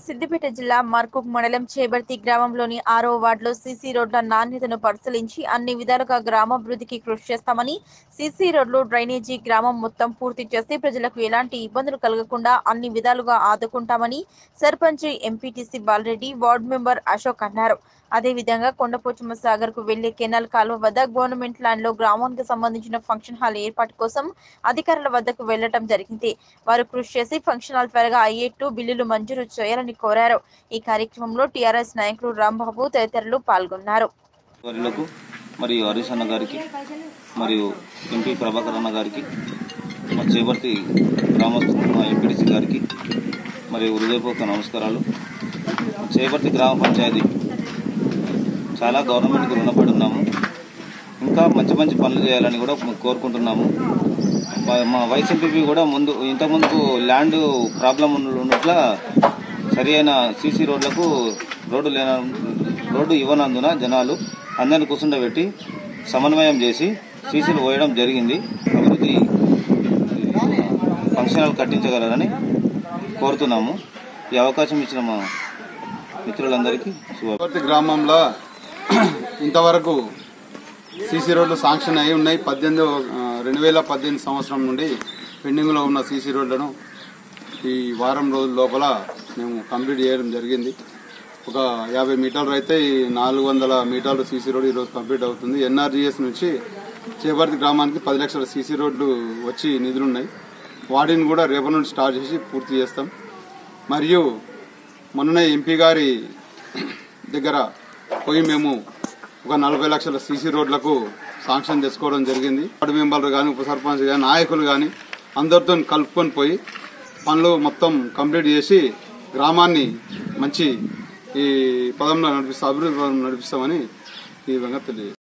సిద్దిపేట జిల్లా మర్కుక్ మండలం చేబర్తి గ్రామంలోని ఆరో వార్డులో సీసీ రోడ్ల నాణ్యతను పరిశీలించి అన్ని విధాలుగా గ్రామాభివృద్ధికి కృషి చేస్తామని సీసీ రోడ్లు డ్రైనేజీ గ్రామం మొత్తం పూర్తి చేసి ప్రజలకు ఎలాంటి ఇబ్బందులు కలగకుండా అన్ని విధాలుగా ఆదుకుంటామని sarpanch MPTC Balareddy ward member Ashok అన్నారు అదేవిధంగా కొండపోచమ్మ సాగర్ కు వెళ్లే కెనాల్ కాలువ వద్ద గవర్నమెంట్ ల్యాండ్ లో గ్రామానికి సంబంధించిన ఫంక్షన్ హాల్ ఏర్పాటు కోసం అధికారుల వద్దకు వెళ్లడం జరిగింది వారు కృషి చేసి ఫంక్షన్ హాల్ త్వరగా అయ్యేట్టు బిల్లులు మంజూరు చేయాలని కోరారు ఈ కార్యక్రమంలో టీఆర్ఎస్ నాయకులు రాంబాబు తదితరులు పాల్గొన్నారు వారిలకు మరియు హరీష్ అన్న గారికి మరియు ఎంపీ ప్రభాకర్ అన్న గారికి మా చేపర్తి గ్రామస్తులు మా ఎంపీడీసీ గారికి మరియు హృదయపూర్వక నమస్కారాలు చేపర్తి గ్రామ పంచాయతీ చాలా గవర్నమెంట్కి రుణపడి ఉన్నాము ఇంకా మంచి మంచి పనులు చేయాలని కూడా కోరుకుంటున్నాము మా- మా వైస్ ఎంపీపీ కూడా ముందు ఇంతకుముందుకు ల్యాండ్ ప్రాబ్లం ఉన్నట్ల సరి అయిన సీసీ రోడ్లకు రోడ్డు లేన రోడ్డు ఇవ్వనందున జనాలు అందరిని కూర్చుండబెట్టి సమన్వయం చేసి సీసీలు పోయడం జరిగింది అభివృద్ధి ఫంక్షన్ హాల్ కట్టించగలరని కోరుతున్నాము ఈ అవకాశం ఇచ్చిన మా మిత్రులందరికీ శుభ పూర్తి గ్రామంలో ఇంతవరకు సీసీ రోడ్లు శాంక్షన్ అయి ఉన్నాయి పద్దెనిమిది రెండు వేల పద్దెనిమిది సంవత్సరం నుండి పెండింగ్లో ఉన్న సీసీ రోడ్లను ఈ వారం రోజుల లోపల మేము కంప్లీట్ చేయడం జరిగింది ఒక యాభై మీటర్లు అయితే ఈ నాలుగు వందల మీటర్లు సీసీ రోడ్ ఈరోజు కంప్లీట్ అవుతుంది ఎన్ఆర్జీఎస్ నుంచి చేపర్తి గ్రామానికి పది లక్షల సీసీ రోడ్లు వచ్చి నిధులున్నాయి వాటిని కూడా రేపటి నుండి స్టార్ట్ చేసి పూర్తి చేస్తాం మరియు మొన్ననే ఎంపీ గారి దగ్గర పోయి మేము ఒక నలభై లక్షల సీసీ రోడ్లకు శాంక్షన్ తెచ్చుకోవడం జరిగింది వార్డు మెంబర్లు కానీ ఉప సర్పంచ్ కానీ నాయకులు కానీ అందరితో కలుపుకొని పోయి పనులు మొత్తం కంప్లీట్ చేసి గ్రామాన్ని మంచి ఈ పదంలో నడిపిస్తా అభివృద్ధి పదంలో నడిపిస్తామని ఈ విధంగా తెలియదు